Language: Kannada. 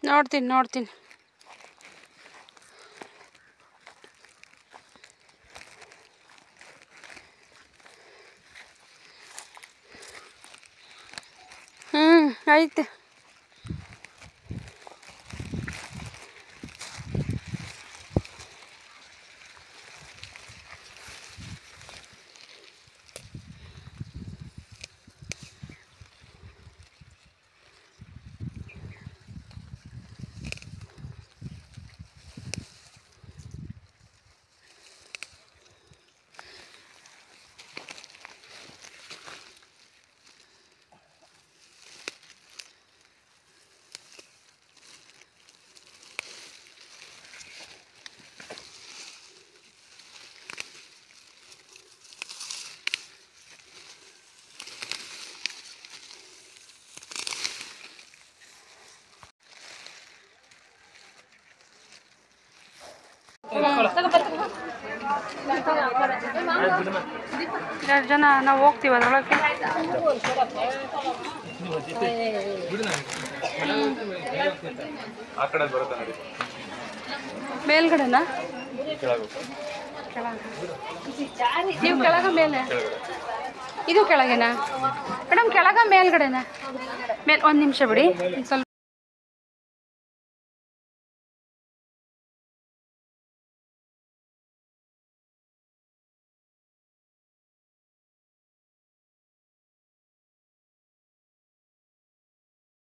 ನೋಡ್ತೀನಿ ನೋಡ್ತೀನಿ ಹ್ಞೂ ಐತೆ ಎರಡು ಜನ ನಾವು ಹೋಗ್ತೀವಿ ಅದರೊಳಗೆ ಆ ಕಡೆ ಬರುತ್ತೆ ನೋಡಿ ಮೇಲ್ಗಡೆನಾ ಕೆಳಗೆ ಕೆಳಗೆ ನೀವು ಕೆಳಗ ಮೇಲೆ ಇದು ಕೆಳಗೆನಾ ಮೇಡಮ್ ಕೆಳಗ ಮೇಲ್ಗಡೆನಾ ಮೇಲ್ ಒಂದು ನಿಮಿಷ ಬಿಡಿ ಸ್ವಲ್ಪ